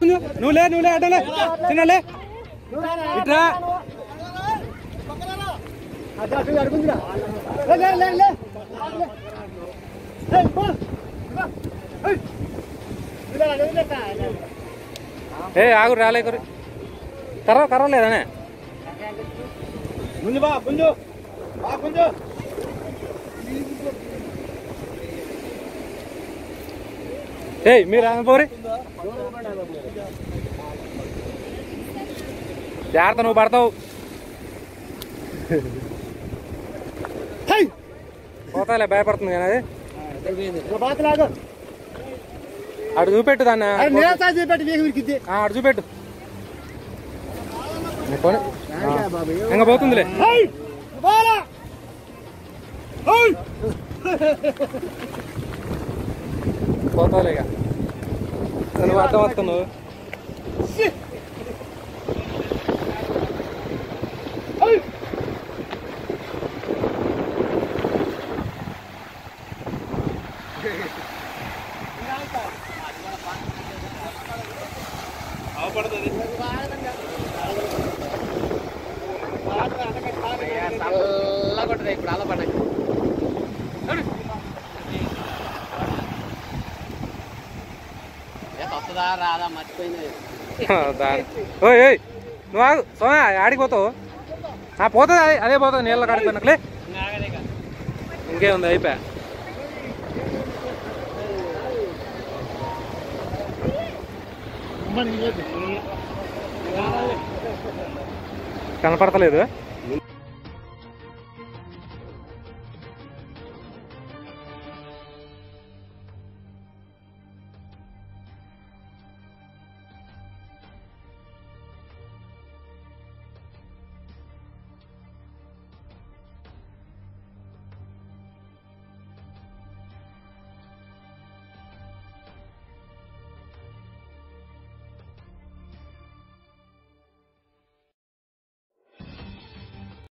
పుంజు నువ్వు లే నువ్వు లే అడ్డలే చిన్నలే ఇట్రా ఏ ఆగు రాలే కొరి కర్ర కర్ర లేదనే ముందు బా పుంజు బా పుంజు ఏయ్ మీరు ఆమె పోరి జాగ్రత్త నువ్వు పడతావు పోతాలే భయపడుతుంది కానీ అది బాతలాగు అటు చూపెట్టు దాన్ని నేతా చేపెట్టి వేసి ఉరికిద్ది ఆ, అటు చూపెట్టు నీ పోనీ. ఆ. ఇంకా పోతుందిలే బాలా పోతావులే ఇక నువ్వు అర్థం వస్తున్నావు ఇప్పుడు అలా పడ్డాయి వస్తుందా రాదా మర్చిపోయింది దాని ఓయ్ ఓయ్ నువ్వు ఆగు సోమా ఆడికి పోతావు ఆ పోతుంది అదే అదే పోతుంది నీళ్ళ కాడికి పోయినట్లే ఇంకేముంది అయిపోయా కనపడతలేదు